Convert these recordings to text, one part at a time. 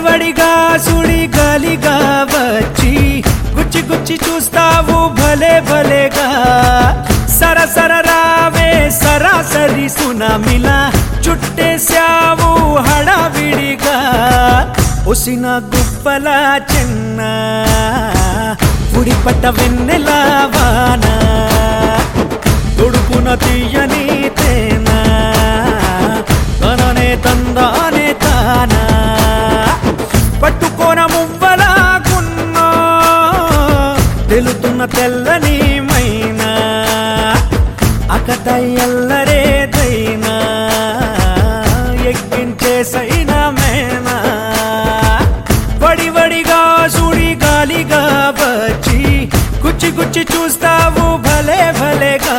వడివడిగా సుడి గాలిగా వచ్చి గుచ్చి గుచ్చి చూస్తావు భలే భలేగా సరసర రావే సరాసరి సునామిలా చుట్టేశావు హడావిడిగా ఉసిన గుప్పల చిన్న ఉడిపట్ట వెన్నెల వాన తుడుపున తీయని తేనా తననే తందానే తానా పట్టుకోన మువ్వలాగున్నా తెలుతున్న తెల్లని మైనా అకట ఎల్లరేదైనా ఎక్కించేసైనా మేనా వడి వడిగా సుడి గాలిగా వచ్చి గుచ్చి గుచ్చి చూస్తావు భలే భలేగా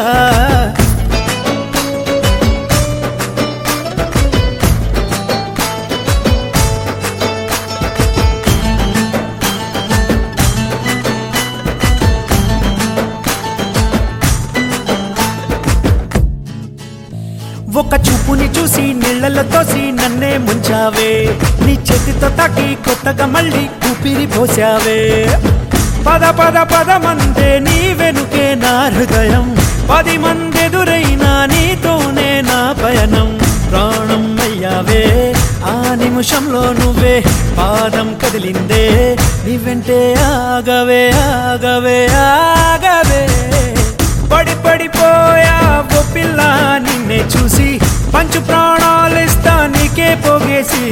ఒక చూపుని చూసి నీళ్లలో తోసి నన్నే ముంచావే నీ చేతితో తాకి కొత్తగా మళ్ళీ ఊపిరి పోసావే పద పద పద మందే నీ వెనుకే నా హృదయం పది మందెదురైనా నీతోనే నా పయనం ప్రాణం అయ్యావే ఆ నిమిషంలో నువ్వే పాదం కదిలిందే నీ వెంటే ఆగవే ఆగవే ఆగవే పడి పడిపోయా ఓ పిల్ల నిన్నే చూసి పంచు ప్రాణాలిస్తా నీకే పోగేసి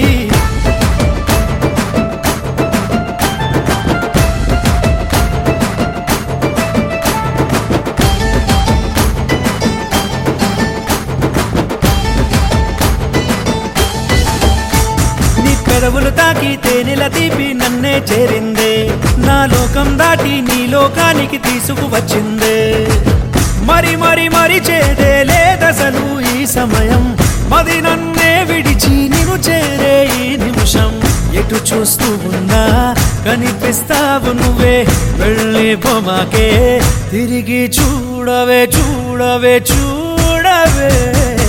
నీ పెదవులు తాకి తేనెల తీపి నన్నే చేరిందే నా లోకం దాటి నీ లోకానికి తీసుకువచ్చిందే మరి మరి మరి చేదే లేదసలు ఈ సమయం మది నన్నే విడిచి నిన్ను చేరే ఈ నిమిషం ఎటు చూస్తూ ఉన్నా కనిపిస్తావు నువ్వే వెళ్ళి బొమ్మకే తిరిగి చూడవే చూడవే చూడవే